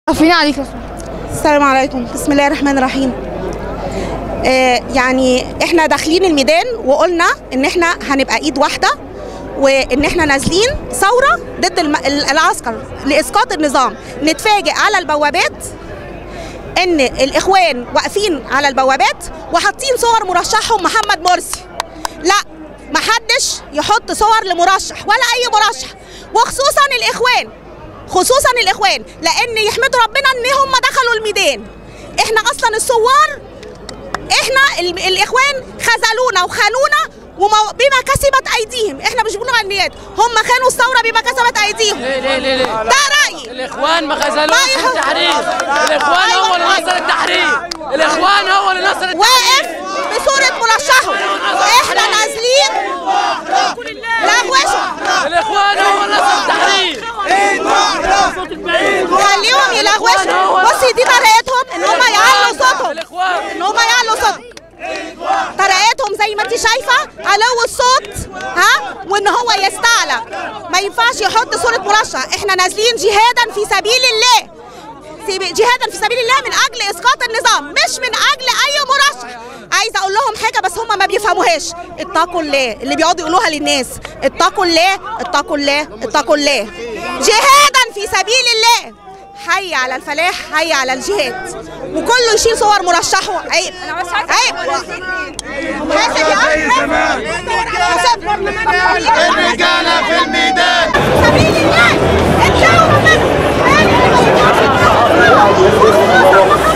عفينا عليك السلام عليكم بسم الله الرحمن الرحيم آه يعني احنا داخلين الميدان وقلنا ان احنا هنبقى ايد واحده وان احنا نازلين ثوره ضد الم- ال- العسكر لاسقاط النظام نتفاجئ على البوابات ان الاخوان واقفين على البوابات وحاطين صور مرشحهم محمد مرسي لا محدش يحط صور لمرشح ولا اي مرشح وخصوصا الاخوان خصوصا الاخوان لان يحمدوا ربنا ان هم دخلوا الميدان احنا اصلا الثوار احنا ال- الاخوان خذلونا وخانونا وما- بما كسبت ايديهم احنا مش بنقول غنيات هم خانوا الثوره بما كسبت ايديهم ليه ليه ليه ليه؟ ده رايي الاخوان ما خذلوش ما يخ- التحرير الاخوان هو اللي نصر التحرير الاخوان هو اللي نصر التحرير واقف بصوره مرشحه احنا نازلين لا وش الاخوان هو اللي نصر التحرير خليهم يلغوشوا بصي دي طريقتهم ان هم يعلوا صوتهم الاخوان ان هم يعلوا صوتهم طريقتهم زي ما انت شايفه علو الصوت ها وان هو يستعلى ما ينفعش يحط صوره مرشح احنا نازلين جهادا في سبيل الله سيب- جهادا في سبيل الله من اجل اسقاط النظام مش من اجل اي مرشح عايزه اقول لهم حاجه بس هم ما بيفهموهاش اتقوا الله اللي بيقعدوا يقولوها للناس اتقوا الله اتقوا الله اتقوا الله جهادا في سبيل الله حي على الفلاح حي على الجهاد وكله يشيل صور مرشحه عيب عيب حاسب يا حاسب الرجالة في الميدان سبيل الله اتقوا ربنا